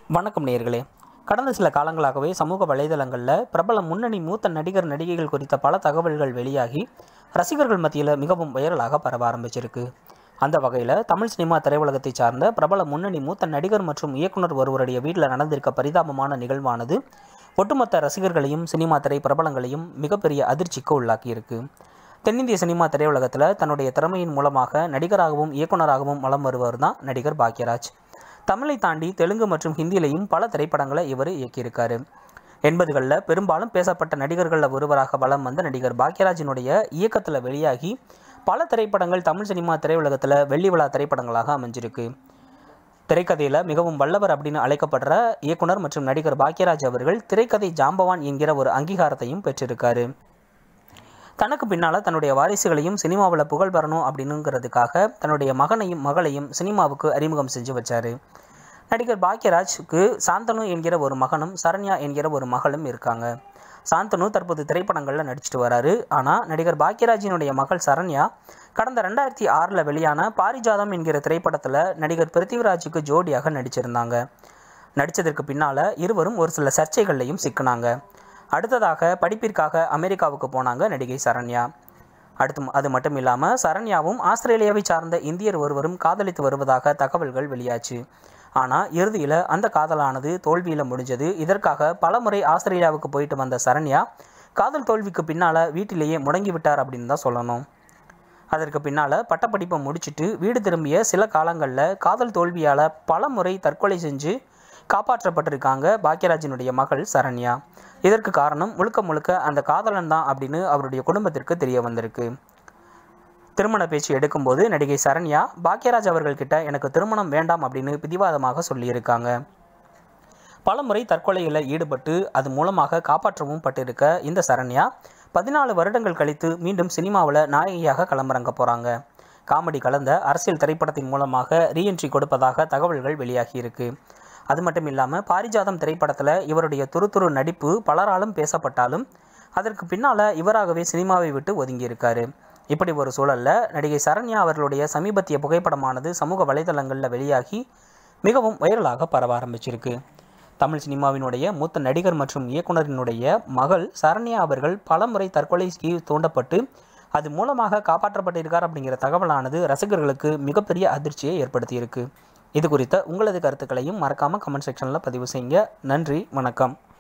வணக்கம் நேயர்களே கடந்த சில காலங்களாகவே சமூக வலைதளங்களில் பிரபல முன்னணி மூத்த நடிகர் நடிகைகள் குறித்த பல தகவல்கள் வெளியாகி ரசிகர்கள் மத்தியில் மிகவும் வைரலாக பரவ ஆரம்பிச்சிருக்கு அந்த வகையில் தமிழ் சினிமா திரையுலகத்தை சார்ந்த பிரபல முன்னணி மூத்த நடிகர் மற்றும் இயக்குனர் ஒருவருடைய வீட்டில் நடந்திருக்க பரிதாபமான நிகழ்வானது ஒட்டுமொத்த ரசிகர்களையும் சினிமா திரை பிரபலங்களையும் மிகப்பெரிய அதிர்ச்சிக்கு உள்ளாக்கியிருக்கு தென்னிந்திய சினிமா திரையுலகத்தில் தன்னுடைய திறமையின் மூலமாக நடிகராகவும் இயக்குனராகவும் வலம் வருவர் தான் நடிகர் பாக்யராஜ் தமிழை தாண்டி தெலுங்கு மற்றும் ஹிந்தியிலையும் பல திரைப்படங்களை இவர் இயக்கியிருக்காரு எண்பதுகளில் பெரும்பாலும் பேசப்பட்ட நடிகர்களில் ஒருவராக வலம் வந்த நடிகர் பாக்யராஜினுடைய இயக்கத்தில் வெளியாகி பல திரைப்படங்கள் தமிழ் சினிமா திரையுலகத்தில் வெள்ளி விழா திரைப்படங்களாக அமைஞ்சிருக்கு திரைக்கதையில் மிகவும் வல்லவர் அப்படின்னு அழைக்கப்படுற இயக்குனர் மற்றும் நடிகர் பாக்யராஜ் அவர்கள் திரைக்கதை ஜாம்பவான் என்கிற ஒரு அங்கீகாரத்தையும் பெற்றிருக்காரு தனக்கு பின்னால் தன்னுடைய வாரிசுகளையும் சினிமாவில் புகழ் பெறணும் அப்படின்னுங்கிறதுக்காக தன்னுடைய மகனையும் மகளையும் சினிமாவுக்கு அறிமுகம் செஞ்சு வச்சாரு நடிகர் பாக்யராஜுக்கு சாந்தனு என்கிற ஒரு மகனும் சரண்யா என்கிற ஒரு மகளும் இருக்காங்க சாந்தனு தற்போது திரைப்படங்களில் நடிச்சிட்டு வராரு ஆனால் நடிகர் பாக்யராஜினுடைய மகள் சரண்யா கடந்த ரெண்டாயிரத்தி ஆறில் வெளியான பாரிஜாதம் என்கிற திரைப்படத்தில் நடிகர் பிருத்திவிராஜுக்கு ஜோடியாக நடிச்சிருந்தாங்க நடித்ததற்கு பின்னால் இருவரும் ஒரு சில சர்ச்சைகள்லையும் சிக்கினாங்க அடுத்ததாக படிப்பிற்காக அமெரிக்காவுக்கு போனாங்க நடிகை சரண்யா அடுத்து அது மட்டும் இல்லாமல் சரண்யாவும் ஆஸ்திரேலியாவை சார்ந்த இந்தியர் ஒருவரும் காதலித்து வருவதாக தகவல்கள் வெளியாச்சு ஆனால் இறுதியில் அந்த காதலானது தோல்வியில் முடிஞ்சது இதற்காக பலமுறை ஆஸ்திரேலியாவுக்கு போயிட்டு வந்த சரண்யா காதல் தோல்விக்கு பின்னால் வீட்டிலேயே முடங்கி விட்டார் அப்படின்னு தான் சொல்லணும் அதற்கு பின்னால் பட்டப்படிப்பை முடிச்சுட்டு வீடு திரும்பிய சில காலங்களில் காதல் தோல்வியால் பல முறை தற்கொலை செஞ்சு காப்பாற்றப்பட்டிருக்காங்க பாக்யராஜினுடைய மகள் சரண்யா இதற்கு காரணம் முழுக்க முழுக்க அந்த காதலன் தான் அப்படின்னு அவருடைய குடும்பத்திற்கு தெரிய வந்திருக்கு திருமண பேச்சு எடுக்கும்போது நடிகை சரண்யா பாக்யராஜ் அவர்கள்கிட்ட எனக்கு திருமணம் வேண்டாம் அப்படின்னு பிடிவாதமாக சொல்லியிருக்காங்க பலமுறை தற்கொலையில் ஈடுபட்டு அது மூலமாக காப்பாற்றவும் பட்டிருக்க இந்த சரண்யா பதினாலு வருடங்கள் கழித்து மீண்டும் சினிமாவில் நாயகியாக களமிறங்க போகிறாங்க காமெடி கலந்த அரசியல் திரைப்படத்தின் மூலமாக ரீஎன்ட்ரி கொடுப்பதாக தகவல்கள் வெளியாகியிருக்கு அது மட்டும் இல்லாமல் பாரிஜாதம் திரைப்படத்தில் இவருடைய துருதுரு நடிப்பு பலராலும் பேசப்பட்டாலும் அதற்கு பின்னால் இவராகவே சினிமாவை விட்டு ஒதுங்கியிருக்காரு இப்படி ஒரு சூழலில் நடிகை சரண்யா அவர்களுடைய சமீபத்திய புகைப்படமானது சமூக வலைதளங்களில் வெளியாகி மிகவும் வைரலாக பரவ ஆரம்பிச்சிருக்கு தமிழ் சினிமாவினுடைய மூத்த நடிகர் மற்றும் இயக்குனரினுடைய மகள் சரண்யா அவர்கள் பலமுறை தற்கொலைக்கு தூண்டப்பட்டு அது மூலமாக காப்பாற்றப்பட்டிருக்கார் அப்படிங்கிற தகவலானது ரசிகர்களுக்கு மிகப்பெரிய அதிர்ச்சியை ஏற்படுத்தியிருக்கு இது குறித்த உங்களது கருத்துக்களையும் மறக்காமல் கமெண்ட் செக்ஷனில் பதிவு செய்யுங்க நன்றி வணக்கம்